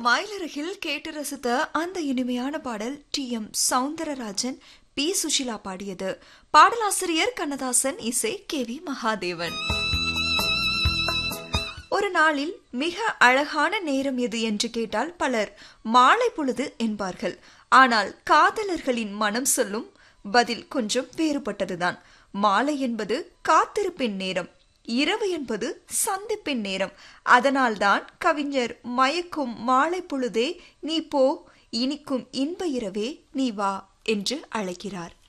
மயிலருகில் கேட்டு ரசித்த அந்த இனிமையான பாடல் T M Soundararajan P Sushila பாடியது பாடலாசிரியர் கண்ணதாசன் இசை கே வி மகாதேவன் ஒரு நாளில் மிக அழகான நேரம் எது என்று கேட்டால் பலர் மாலை பொழுது என்பார்கள் ஆனால் காதலர்களின் மனம் சொல்லும் பதில் கொஞ்சம் வேறுபட்டதுதான் மாலை என்பது காத்திருப்பின் நேரம் இரவு என்பது சந்திப்பின் நேரம் அதனால்தான் கவிஞர் மயக்கும் மாலை பொழுதே நீ போ இனிக்கும் இன்ப இரவே நீ வா என்று அழைக்கிறார்